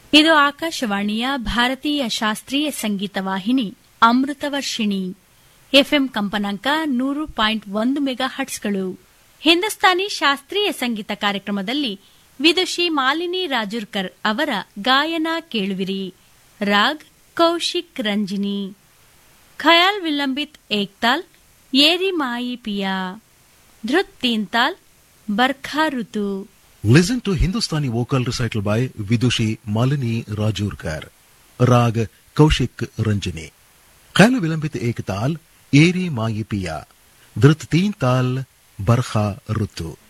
ಇದು ಆಕಾಶವಾಣಿಯ ಭಾರತೀಯ ಶಾಸ್ತ್ರೀಯ ಸಂಗೀತ ವಾಹಿನಿ ಅಮೃತವರ್ಷಿಣಿ ಎಫ್ಎಂ ಕಂಪನಾಂಕ ನೂರು ಪಾಯಿಂಟ್ ಒಂದು ಮೆಗಾ ಹಟ್ಸ್ಗಳು ಹಿಂದೂಸ್ತಾನಿ ಶಾಸ್ತ್ರೀಯ ಸಂಗೀತ ಕಾರ್ಯಕ್ರಮದಲ್ಲಿ ವಿದುಷಿ ಮಾಲಿನಿ ರಾಜುರ್ಕರ್ ಅವರ ಗಾಯನ ಕೇಳುವಿರಿ ರಾಗ್ ಕೌಶಿಕ್ ರಂಜಿನಿ ಖಯಾಲ್ ವಿಲಂಬಿತ್ ಏಕ್ತಾಲ್ ಏರಿ ಮಾಯಿ ಪಿಯಾ ಧೃತ್ ತೀನ್ತಾಲ್ ಬರ್ಖಾ ಋತು Listen to Hindustani vocal recital by Vidushi Malini Rajurkar. Rag Kaushik Ranjini. Khail Vilambit Ek Tal, Eri Maayi Piya. Dhrit Teen Tal, Barkha Rutu.